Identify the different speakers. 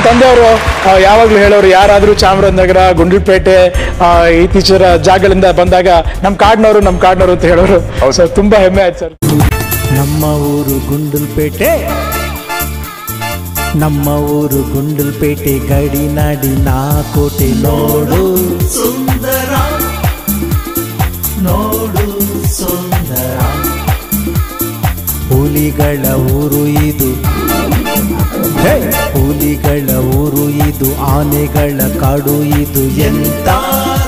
Speaker 1: ತಂದೆಯವರು ಆ, ಯಾವಾಗ್ಲೂ ಹೇಳೋರು ಯಾರಾದ್ರೂ ಚಾಮರಾಜನಗರ ಗುಂಡ್ಲುಪೇಟೆ ಆ, ಇತ್ತೀಚಿನ ಜಾಗಗಳಿಂದ ಬಂದಾಗ ನಮ್ಮ ಕಾಡ್ನವರು ನಮ್ಮ ಕಾಡ್ನವರು ಅಂತ ಹೇಳೋರು ಸರ್ ತುಂಬಾ ಹೆಮ್ಮೆ ಆಯ್ತು ಸರ್
Speaker 2: ನಮ್ಮ ಊರು ಗುಂಡಲ್ಪೇಟೆ ನಮ್ಮ ಊರು ಗುಂಡಲ್ಪೇಟೆ ಗಡಿನಾಡಿ ಕೋಟೆ ನೋಡು ಸುಂದರ ನೋಡು ಸುಂದರ ಹುಲಿಗಳ ಊರು ಇದು ಹೇ! ಹುಲಿಗಳ ಊರು ಇದು ಆನೆಗಳ ಕಾಡು ಇದು ಎಂತ